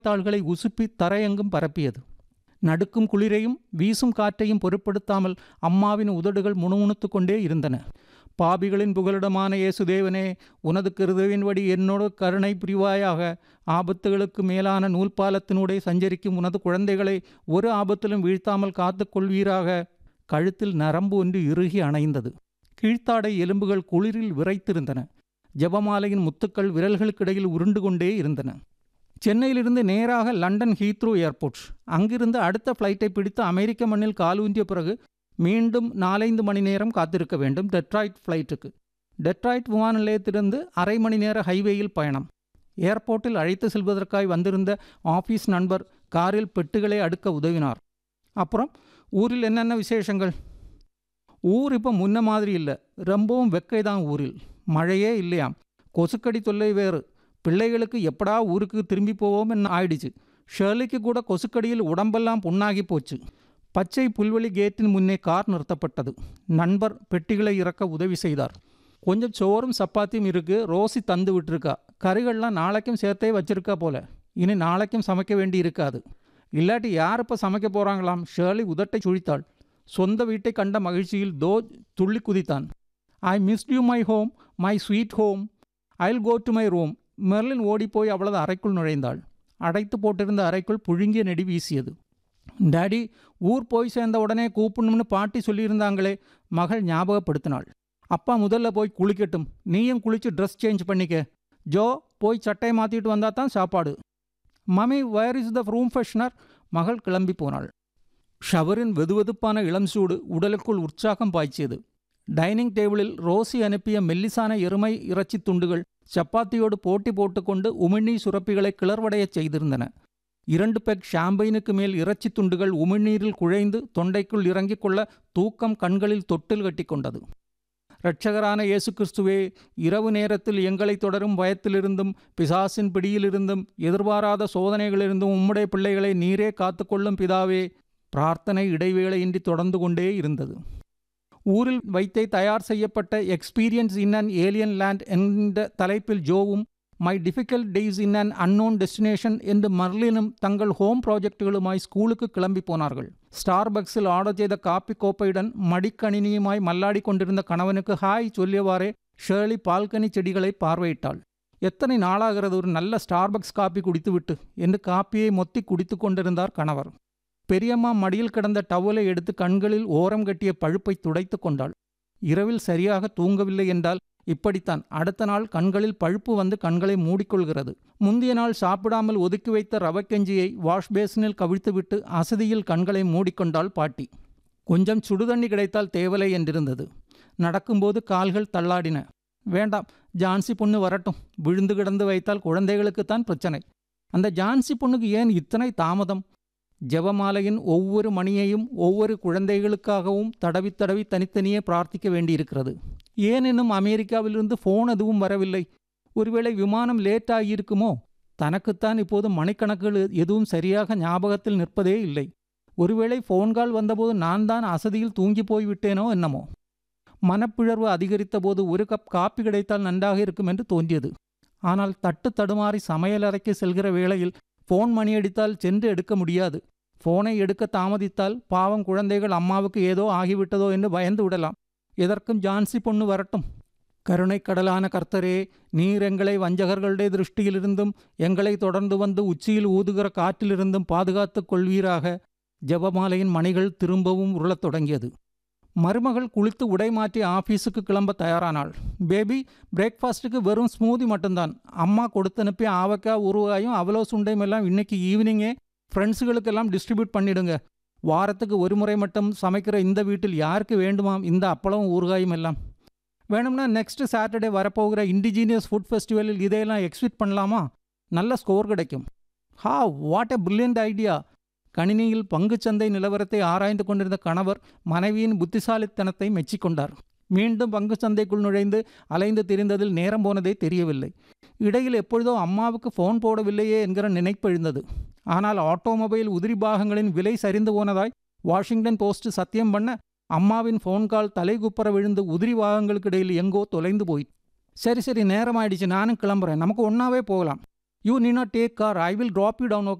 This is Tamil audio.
தாள்களை உசுப்பி தரையெங்கும் பரப்பியது நடுக்கும் குளிரையும் வீசும் காற்றையும் பொருட்படுத்தாமல் அம்மாவின் உதடுகள் முணுமுணுத்து கொண்டே இருந்தன பாபிகளின் புகலிடமான இயேசுதேவனே உனது கிருதவின்படி என்னோடு கருணை புரிவாயாக ஆபத்துகளுக்கு மேலான நூல்பாலத்தினூடே சஞ்சரிக்கும் உனது குழந்தைகளை ஒரு ஆபத்திலும் வீழ்த்தாமல் காத்து கொள்வீராக கழுத்தில் நரம்பு ஒன்று இறுகி அணைந்தது கீழ்த்தாடை எலும்புகள் குளிரில் விரைத்திருந்தன ஜெபமாலையின் முத்துக்கள் விரல்களுக்கிடையில் உருண்டு கொண்டே இருந்தன சென்னையிலிருந்து நேராக லண்டன் ஹீத்ரூ ஏர்போர்ட் அங்கிருந்து அடுத்த ஃப்ளைட்டை பிடித்து அமெரிக்க மண்ணில் காலூன்றிய பிறகு மீண்டும் நாலைந்து மணி நேரம் காத்திருக்க வேண்டும் டெட்ராய்ட் ஃப்ளைட்டுக்கு டெட்ராய்ட் விமான நிலையத்திலிருந்து அரை மணி நேர ஹைவேயில் பயணம் ஏர்போர்ட்டில் அழைத்து செல்வதற்காய் வந்திருந்த ஆஃபீஸ் நண்பர் காரில் பெட்டுகளை அடுக்க உதவினார் அப்புறம் ஊரில் என்னென்ன விசேஷங்கள் ஊர் இப்போ முன்ன மாதிரி இல்லை ரொம்பவும் வெக்கை தான் ஊரில் மழையே இல்லையாம் கொசுக்கடி தொல்லை வேறு பிள்ளைகளுக்கு எப்படா ஊருக்கு திரும்பி போவோம்னு ஆயிடுச்சு ஷேர்லிக்கு கூட கொசுக்கடியில் உடம்பெல்லாம் புண்ணாகி போச்சு பச்சை புல்வெளி கேட்டின் முன்னே கார் நிறுத்தப்பட்டது நண்பர் பெட்டிகளை இறக்க உதவி செய்தார் கொஞ்சம் சோறும் சப்பாத்தியும் இருக்கு ரோசி தந்து விட்டுருக்கா கறிகள்லாம் நாளைக்கும் சேர்த்தே வச்சிருக்கா போல இனி நாளைக்கும் சமைக்க வேண்டி இருக்காது இல்லாட்டி யார் இப்போ சமைக்க போகிறாங்களாம் ஷேர்லி உதட்டை சுழித்தாள் சொந்த வீட்டை கண்ட மகிழ்ச்சியில் தோ துள்ளி குதித்தான் I missed you my home my sweet home I'll go to my room Merlin ஓடிப்போய் அவளது அறைக்குள் நுழைந்தாள் அடைத்து போட்டிருந்த அறைக்குள் புழுங்கிய நெடி வீசியது டாடி ஊர் போய் சேர்ந்த உடனே கூப்பிடணும்னு பாட்டி சொல்லியிருந்தாங்களே மகள் ஞாபகப்படுத்தினாள் அப்பா முதல்ல போய் குளிக்கட்டும் நீயும் குளிச்சு ட்ரெஸ் சேஞ்ச் பண்ணிக்க ஜோ போய் சட்டையை மாற்றிட்டு வந்தால் தான் சாப்பாடு mummy where is the room freshener மகள் கிளம்பி போனாள் ஷவரின் வெதுவெதுப்பான இளம் சூடு உடலுக்குள் உற்சாகம் பாய்ச்சியது டைனிங் டேபிளில் ரோசி அனுப்பிய மெல்லிசான எருமை இறைச்சி துண்டுகள் சப்பாத்தியோடு போட்டி போட்டுக்கொண்டு உமிழ்நீர் சுரப்பிகளை கிளர்வடையச் செய்திருந்தன இரண்டு பெக் ஷாம்பைனுக்கு மேல் இறைச்சி துண்டுகள் உமிழ்நீரில் குழைந்து தொண்டைக்குள் இறங்கிக் கொள்ள தூக்கம் கண்களில் தொட்டில் கட்டி கொண்டது இரட்சகரான இயேசு கிறிஸ்துவே இரவு நேரத்தில் எங்களை தொடரும் பயத்திலிருந்தும் பிசாசின் பிடியிலிருந்தும் எதிர்பாராத சோதனைகளிலிருந்தும் உம்முடைய பிள்ளைகளை நீரே காத்துக்கொள்ளும் பிதாவே பிரார்த்தனை இடைவேளையின்றி தொடர்ந்து கொண்டே இருந்தது ஊரில் வைத்தே தயார் செய்யப்பட்ட experience in an alien land என்ற தலைப்பில் ஜோவும் my difficult days in an unknown destination என்று மர்லினும் தங்கள் ஹோம் ப்ராஜெக்டுகளுமாய் ஸ்கூலுக்கு கிளம்பி போனார்கள் ஸ்டார்பக்ஸில் ஆர்டர் செய்த காப்பி கோப்பையுடன் மடிக்கணினியுமாய் மல்லாடி கொண்டிருந்த கணவனுக்கு ஹாய் சொல்லியவாறே ஷேர்லி பால்கனி செடிகளை பார்வையிட்டாள் எத்தனை நாளாகிறது ஒரு நல்ல ஸ்டார்பக்ஸ் காப்பி குடித்துவிட்டு என்று காப்பியை மொத்தி குடித்து கொண்டிருந்தார் கணவர் பெரியம்மா மடியில் கிடந்த டவலை எடுத்து கண்களில் ஓரம் கட்டிய பழுப்பை துடைத்து கொண்டாள் இரவில் சரியாக தூங்கவில்லை என்றால் இப்படித்தான் அடுத்த நாள் கண்களில் பழுப்பு வந்து கண்களை மூடிக்கொள்கிறது முந்தைய நாள் சாப்பிடாமல் ஒதுக்கி வைத்த ரவக்கெஞ்சியை வாஷ் பேசினில் கவிழ்த்துவிட்டு அசதியில் கண்களை மூடிக்கொண்டாள் பாட்டி கொஞ்சம் சுடுதண்ணி கிடைத்தால் தேவலை என்றிருந்தது நடக்கும்போது கால்கள் தள்ளாடின வேண்டாம் ஜான்சி பொண்ணு வரட்டும் விழுந்து கிடந்து வைத்தால் குழந்தைகளுக்குத்தான் பிரச்சனை அந்த ஜான்சி பொண்ணுக்கு ஏன் இத்தனை தாமதம் ஜெபமாலையின் ஒவ்வொரு மணியையும் ஒவ்வொரு குழந்தைகளுக்காகவும் தடவி தடவி தனித்தனியே பிரார்த்திக்க வேண்டியிருக்கிறது ஏனெனும் அமெரிக்காவிலிருந்து ஃபோன் எதுவும் வரவில்லை ஒருவேளை விமானம் லேட் ஆகியிருக்குமோ தனக்குத்தான் இப்போது மணிக்கணக்குகள் எதுவும் சரியாக ஞாபகத்தில் நிற்பதே இல்லை ஒருவேளை ஃபோன் கால் வந்தபோது நான் தான் அசதியில் தூங்கி போய்விட்டேனோ என்னமோ மனப்பிழர்வு அதிகரித்த போது ஒரு கப் காப்பி கிடைத்தால் நன்றாக இருக்கும் என்று தோன்றியது ஆனால் தட்டு தடுமாறி சமையலறைக்கு செல்கிற வேளையில் ஃபோன் மணி அடித்தால் சென்று எடுக்க முடியாது ஃபோனை எடுக்க தாமதித்தால் பாவம் குழந்தைகள் அம்மாவுக்கு ஏதோ ஆகிவிட்டதோ என்று பயந்து விடலாம் எதற்கும் ஜான்சி பொண்ணு வரட்டும் கருணைக்கடலான கர்த்தரே நீர் எங்களை வஞ்சகர்களுடைய திருஷ்டியிலிருந்தும் எங்களை தொடர்ந்து வந்து உச்சியில் ஊதுகிற காற்றிலிருந்தும் பாதுகாத்துக் கொள்வீராக ஜெபமாலையின் மணிகள் திரும்பவும் உருளத் தொடங்கியது மருமகள் குளித்து உடை மாற்றி ஆஃபீஸுக்கு கிளம்ப தயாரானாள் பேபி பிரேக்ஃபாஸ்ட்டுக்கு வெறும் ஸ்மூதி மட்டும்தான் அம்மா கொடுத்து அனுப்பி ஆவக்காய் ஊறுகாயும் அவ்வளோ சுண்டையும் எல்லாம் இன்னைக்கு ஈவினிங்கே ஃப்ரெண்ட்ஸுகளுக்கெல்லாம் டிஸ்ட்ரிபியூட் பண்ணிடுங்க வாரத்துக்கு ஒரு முறை மட்டும் சமைக்கிற இந்த வீட்டில் யாருக்கு வேண்டுமாம் இந்த அப்பளம் ஊறுகாயும் எல்லாம் வேணும்னா நெக்ஸ்ட் சாட்டர்டே வரப்போகிற இண்டிஜீனியஸ் ஃபுட் ஃபெஸ்டிவலில் இதையெல்லாம் எக்ஸிட் பண்ணலாமா நல்ல ஸ்கோர் கிடைக்கும் ஹா வாட் எ பிரில்லியன்ட் ஐடியா கணினியில் பங்குச்சந்தை நிலவரத்தை ஆராய்ந்து கொண்டிருந்த கணவர் மனைவியின் புத்திசாலித்தனத்தை மெச்சிக்கொண்டார் மீண்டும் பங்குச்சந்தைக்குள் நுழைந்து அலைந்து திரிந்ததில் நேரம் போனதே தெரியவில்லை இடையில் எப்பொழுதோ அம்மாவுக்கு ஃபோன் போடவில்லையே என்கிற நினைப்பு எழுந்தது ஆனால் ஆட்டோமொபைல் உதிரி பாகங்களின் விலை சரிந்து போனதாய் வாஷிங்டன் போஸ்ட் சத்தியம் பண்ண அம்மாவின் ஃபோன் கால் தலைகுப்புற விழுந்து உதிரி பாகங்களுக்கு இடையில் எங்கோ தொலைந்து போய் சரி சரி நேரம் ஆயிடுச்சு நானும் கிளம்புறேன் நமக்கு ஒன்றாவே போகலாம் you need not take car I will drop you down